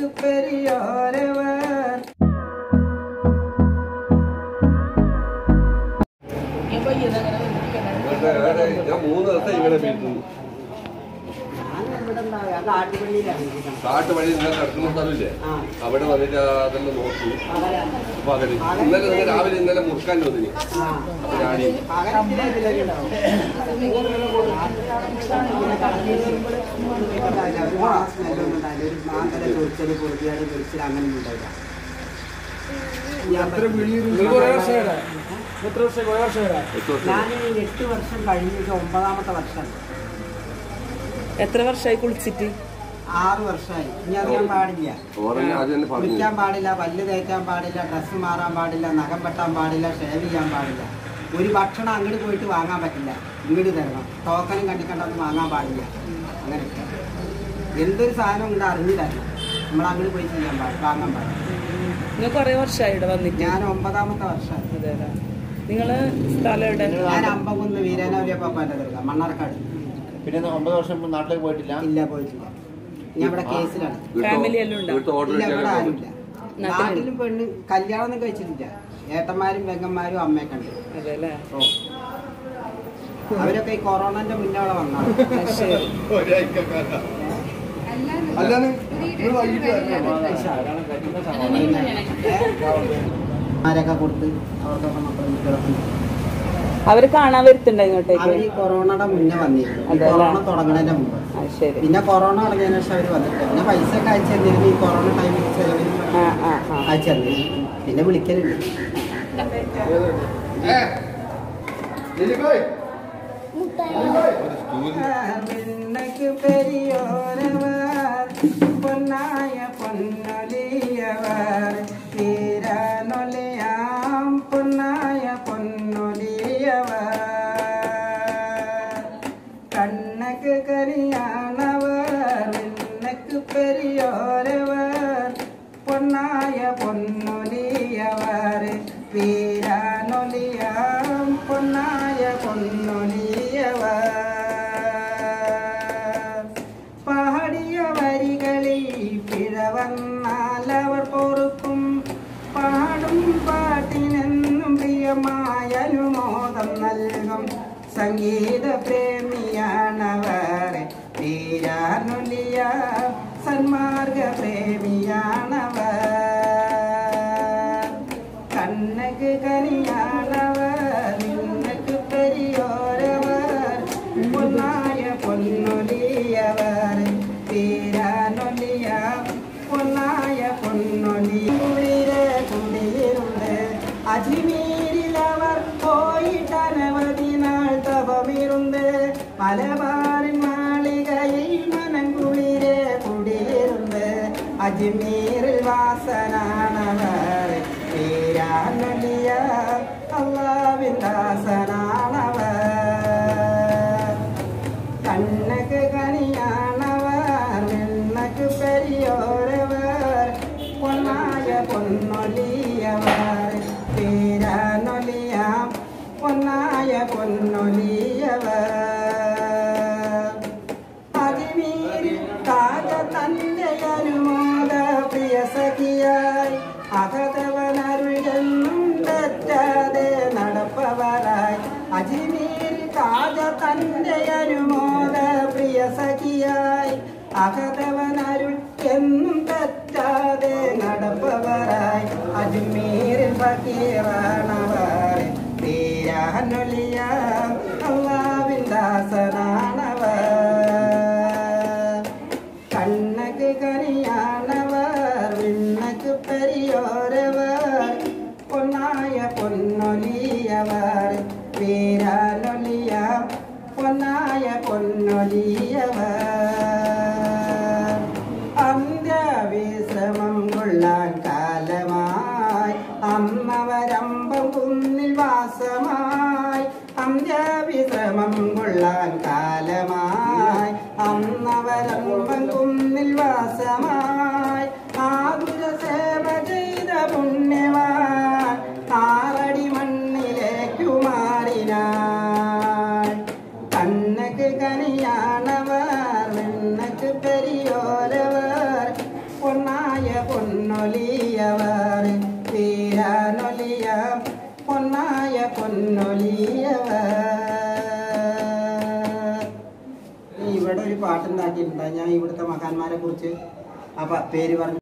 பெரியோரவர் ഞാൻ മൂന്ന് ദിവസം ഇങ്ങനെ വീട്ടുന്നു കാട്ട് വഴി ഇന്നലെ കിടക്കുന്ന സ്ഥലമില്ലേ അവിടെ വന്നിട്ട് അതെല്ലാം നോക്കി അപ്പൊ അതിന് ഇന്നലെ നിങ്ങൾ രാവിലെ ഇന്നലെ മുറുക്കാൻ വന്നിന് അപ്പൊ ഞാൻ എട്ട് വർഷം ഞാൻ എട്ട് വർഷം കഴിഞ്ഞിട്ട് ഒമ്പതാമത്തെ വർഷം എത്ര വർഷമായി കുളിച്ചിട്ട് ആറ് വർഷമായി ഇനി അറിയാൻ പാടില്ല ഓറഞ്ച് ആദ്യം തന്നെ പറഞ്ഞു കുളിക്കാൻ പാടില്ല പല്ല് തേക്കാൻ പാടില്ല ഡ്രസ്സ് മാറാൻ പാടില്ല നഖം വെട്ടാൻ പാടില്ല ഷേവ് ചെയ്യാൻ പാടില്ല ഒരു ഭക്ഷണം അങ്ങോട്ട് പോയിട്ട് വാങ്ങാൻ പറ്റില്ല ഇങ്ങോട്ട് തരണം ടോക്കനും കണ്ടിക്കണ്ടൊന്നും വാങ്ങാൻ പാടില്ല അങ്ങനെ എന്തൊരു സാധനം ഇങ്ങോട്ട് അറിഞ്ഞു തരണം നമ്മൾ അങ്ങോട്ട് പോയി ചെയ്യാൻ പാടില്ല വാങ്ങാൻ പാടില്ല നിങ്ങൾ കുറെ വർഷമായി ഇവിടെ വന്നിട്ട് ഞാൻ ഒമ്പതാമത്തെ വർഷം അതെ അതെ നിങ്ങള് സ്ഥലം എവിടെ ഞാൻ അമ്പകുന്ന് വീരനൗര്യ പപ്പാന്റെ ദർഗ മണ്ണാർക്കാട് പിന്നെ ഒമ്പത് വർഷം മുമ്പ് നാട്ടിലേക്ക് പോയിട്ടില്ല ഇല്ല പോയിട്ടില്ല ഞാൻ ഇവിടെ കേസിലാണ് ഫാമിലി എല്ലാം ഉണ്ടോ? വീട്ടിൽ ഓർഡർ ഇല്ല ഇവിടെ ആരുമില്ല നാട്ടിലുണ്ട്. നാട്ടിലും പെണ്ണ് കല്യാണം ഒന്നും കഴിച്ചിട്ടില്ല ഏട്ടന്മാരും പെങ്ങന്മാരും അമ്മയൊക്കെ ഉണ്ട് അതെ അല്ലേ ഓ അവരൊക്കെ ഈ കൊറോണന്റെ മുന്നേ അവിടെ വന്നാണ് അത് ശരി അല്ലാന്ന് നിങ്ങൾ വൈകിട്ട് വരണം. ആരൊക്കെ കൊടുത്ത് അവർക്കൊക്കെ മക്കളും കുട്ടികളൊക്കെ ഉണ്ട്. അവര് കാണാൻ വരുത്തുണ്ടോ ഇങ്ങോട്ടേക്ക് അവര് ഈ കൊറോണയുടെ മുന്നേ വന്നിരുന്നു ഈ അതെല്ലേ? കൊറോണ തുടങ്ങുന്നതിന്റെ മുമ്പ് അത് ശരി പിന്നെ കൊറോണ തുടങ്ങിയതിനു ശേഷം അവര് വന്നിട്ട് പിന്നെ പൈസ ഒക്കെ അയച്ചു തന്നിരുന്നു ഈ കൊറോണ ടൈമിൽ ചെലവിന് ആ ആ ആ അയച്ചു തന്നിരുന്നു പിന്നെ വിളിക്കലുണ്ട് പിന്നക്ക് പെരിയോരവർ പൊന്നായ പൊന്നൊലിയവർ തീരാനൊലിയാം പൊന്നായ പൊന്നൊലിയവർ കണ്ണക്ക് കരിയാണവർ പിന്നക്ക് പെരിയോരവർ പൊന്നായ പൊന്നൊലിയവർ വീരാനൊലിയാം പൊന്നായ പൊന്നൊലിയവർ പാടിയ വരികളിൽ പിഴവന്നാലവർ പൊറുക്കും പാടും പാട്ടിനെന്നും പ്രിയമായ അനുമോദം നൽകും സംഗീത പ്രേമിയാണവർ തീരാനൊലിയ സന്മാർഗ പ്രേമിയാണവർ കണ്ണക്ക് കനിയാണവർ നിന്നക്ക് പെരിയോരവർ പൊന്നായ പൊന്നൊലിയവർ തീരാനൊലിയ പൊന്നായ പൊന്നൊലി കുളിരെ കുടിയിരുണ്ട് അജ്മീരിലവർ പോയിട്ടനവധി നാൾ തപമിരുണ്ട് മലബാറിൻ മാളികയിൽ മനം കുളിരെ കുടിയിരുണ്ട് അജ്മീറിൽ വാസനാണവർ തീരാനൊലിയ അള്ളാവിൻ ദാസനാണവർ കണ്ണക്ക് കണിയാണവർ വെണ്ണക്ക് പെരിയോരവർ പൊന്നായ പൊന്നൊലിയവർ തീരാനൊലിയാം പൊന്നായ പൊന്നൊലിയവർ അതിമീരി കാക തന്റെ അനുമോദ പ്രിയ സഖിയായി അകതവനരുഴെന്നും തെറ്റാതെ നടപ്പവരായി അജിമീരി കാക തന്റെ അനുമോദ പ്രിയ സഖിയായി അകതവനരുൾ എന്നും തെറ്റാതെ നടപ്പവരായി അജ്മീരിൽ ഫക്കീറാണവർ തീരാനൊലിയ അള്ളാവിൻ ദാസനാണവർ കണ്ണക്ക് കനിയാണവർ വിണ്ണക്ക് പെരിയോരവർ പൊന്നായ പൊന്നൊലിയവർ വീരാനൊലിയ പൊന്നായ പൊന്നൊലിയവർ അന്ത്യവിശ്രമം കൊള്ളാൻ കാലമായി അമ്മവരമ്പം കുന്നിൽ വാസമായി അന്ത്യവിശ്രമം കൊള്ളാൻ കാലമായി അന്നവരമ്പം കുന്നിൽ വാസമായി ആതുര സേവ ചെയ്ത പുണ്യവാൻ ആറടി മണ്ണിലേക്കു മാറിനാൾ കണ്ണക്ക് കനിയാണവർ വെണ്ണക്ക് പെരിയോരവർ പൊന്നായ പൊന്നൊലിയവർ തീരാനൊലിയ പൊന്നായ പൊന്നൊലിയവർ ഇവിടെ ഒരു പാട്ടുണ്ടാക്കിയിട്ടുണ്ട് ഞാൻ ഇവിടുത്തെ മഹാന്മാരെ കുറിച്ച് ആ പ- പേര് പറഞ്ഞു